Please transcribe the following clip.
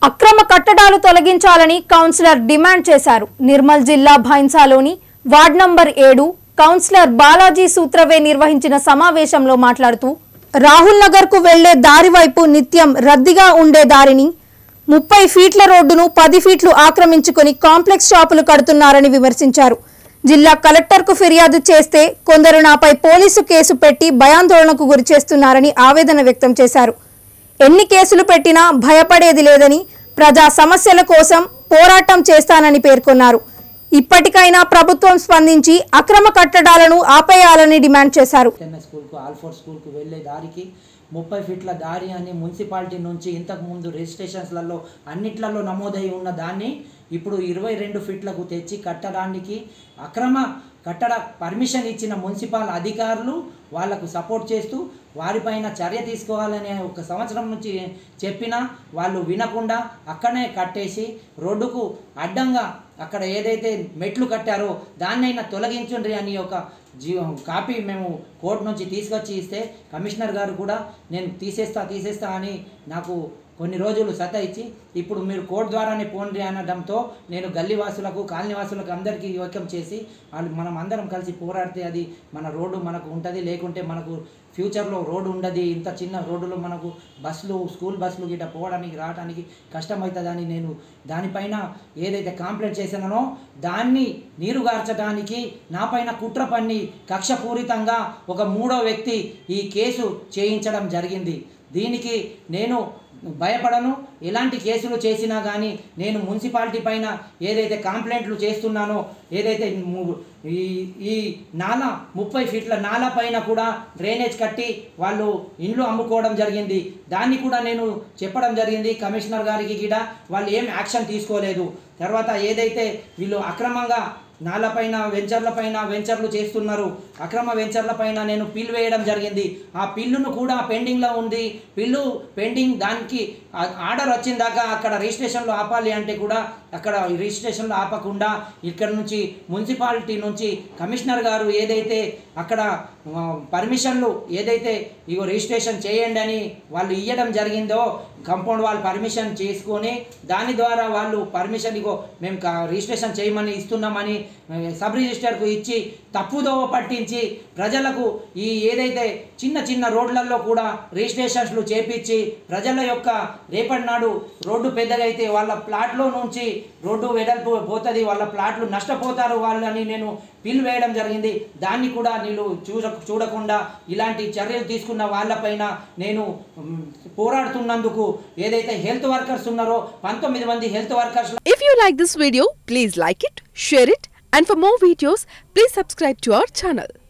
అక్రమ కట్టడాలు తొలగించాలని కౌన్సిలర్ డిమాండ్ చేశారు నిర్మల్ జిల్లా భైన్సాలోని వార్డ్ నంబర్ ఏడు కౌన్సిలర్ బాలాజీ సూత్రవే నిర్వహించిన సమావేశంలో మాట్లాడుతూ రాహుల్ నగర్ కు వెళ్లే దారి వైపు నిత్యం రద్దీగా ఉండే దారిని ముప్పై ఫీట్ల రోడ్డును పది ఫీట్లు ఆక్రమించుకొని కాంప్లెక్స్ షాపులు కడుతున్నారని విమర్శించారు జిల్లా కలెక్టర్కు ఫిర్యాదు చేస్తే కొందరు నాపై పోలీసు కేసు పెట్టి భయాందోళనకు గురి చేస్తున్నారని ఆవేదన వ్యక్తం చేశారు ఎన్ని కేసులు పెట్టినా భయపడేది లేదని ప్రజా సమస్యల కోసం పోరాటం చేస్తానని పేర్కొన్నారు ఇప్పటికైనా ప్రభుత్వం స్పందించి అక్రమ కట్టడాలను ఆపేయాలని డిమాండ్ చేశారు చెన్నై స్కూల్కు ఆల్ఫోర్డ్ స్కూల్కు వెళ్ళే దారికి ముప్పై ఫీట్ల దారి అని మున్సిపాలిటీ నుంచి ఇంతకుముందు రిజిస్ట్రేషన్స్లలో అన్నిట్లలో నమోదై ఉన్న దాన్ని ఇప్పుడు ఇరవై రెండు ఫీట్లకు తెచ్చి కట్టడానికి అక్రమ కట్టడ పర్మిషన్ ఇచ్చిన మున్సిపల్ అధికారులు వాళ్లకు సపోర్ట్ చేస్తూ వారిపైన చర్య తీసుకోవాలని ఒక సంవత్సరం నుంచి చెప్పినా వాళ్ళు వినకుండా అక్కడనే కట్టేసి రోడ్డుకు అడ్డంగా అక్కడ ఏదైతే మెట్లు కట్టారో దాన్నైనా తొలగించుండ్రి అని ఒక జీ కాపీ మేము కోర్టు నుంచి తీసుకొచ్చి ఇస్తే కమిషనర్ గారు కూడా నేను తీసేస్తా తీసేస్తా అని నాకు కొన్ని రోజులు సత ఇచ్చి ఇప్పుడు మీరు కోర్టు ద్వారానే పోండి అనడంతో నేను గల్లీవాసులకు కాలనీవాసులకు అందరికీ యోక్యం చేసి వాళ్ళు మనం అందరం కలిసి పోరాడితే అది మన రోడ్డు మనకు ఉంటుంది లేకుంటే మనకు ఫ్యూచర్లో రోడ్డు ఉండదు ఇంత చిన్న రోడ్డులో మనకు బస్సులు స్కూల్ బస్సులు గిట్ట పోవడానికి రావడానికి కష్టమవుతుందని నేను దానిపైన ఏదైతే కంప్లైంట్ చేశానో దాన్ని నీరుగార్చడానికి నాపైన కుట్ర పన్ని కక్షపూరితంగా ఒక మూడో వ్యక్తి ఈ కేసు చేయించడం జరిగింది దీనికి నేను భయపడను ఎలాంటి కేసులు చేసినా కానీ నేను మున్సిపాలిటీ పైన ఏదైతే కంప్లైంట్లు చేస్తున్నానో ఏదైతే ము- ఈ ఈ నాల ముప్పై ఫీట్ల నాల పైన కూడా డ్రైనేజ్ కట్టి వాళ్ళు ఇండ్లు అమ్ముకోవడం జరిగింది దాన్ని కూడా నేను చెప్పడం జరిగింది కమిషనర్ గారికి కూడా వాళ్ళు ఏం యాక్షన్ తీసుకోలేదు తర్వాత ఏదైతే వీళ్ళు అక్రమంగా నాలపైన వెంచర్ల పైన వెంచర్లు చేస్తున్నారు అక్రమ వెంచర్ల పైన నేను పిల్ వేయడం జరిగింది ఆ పిల్లును కూడా పెండింగ్లో ఉంది పిల్లు పెండింగ్ దానికి ఆ- ఆర్డర్ వచ్చిన దాకా అక్కడ రిజిస్ట్రేషన్లో ఆపాలి అంటే కూడా అక్కడ రిజిస్ట్రేషన్లో ఆపకుండా ఇక్కడ నుంచి మున్సిపాలిటీ నుంచి కమిషనర్ గారు ఏదైతే అక్కడ ఆ, పర్మిషన్లు ఏదైతే ఇగో రిజిస్ట్రేషన్ చేయండి అని వాళ్ళు ఇవ్వడం జరిగిందో కంపౌండ్ వాళ్ళు పర్మిషన్ చేసుకొని దాని ద్వారా వాళ్ళు పర్మిషన్ ఇగో మేము కా- రిజిస్ట్రేషన్ చేయమని ఇస్తున్నామని ఆ, సబ్ రిజిస్టర్కు ఇచ్చి తప్పుదోవ పట్టించి ప్రజలకు ఈ ఏదైతే చిన్న చిన్న రోడ్లలో కూడా రిజిస్ట్రేషన్స్లు చేపించి ప్రజల యొక్క రేపటి నాడు రోడ్డు పెద్దగా అయితే వాళ్ళ ప్లాట్లో నుంచి రోడ్డు వెడల్పు పోతుంది వాళ్ళ ప్లాట్లు నష్టపోతారు వాళ్ళని నేను పిల్ వేయడం జరిగింది దాన్ని కూడా నేను చూడ చూడకుండా ఇలాంటి చర్యలు తీసుకున్న వాళ్ళపైన నేను మ్, పోరాడుతున్నందుకు ఏదైతే హెల్త్ వర్కర్స్ ఉన్నారో పంతొమ్మిది మంది health workers If you like this video, please like it, share it, and for more videos, please subscribe to our channel.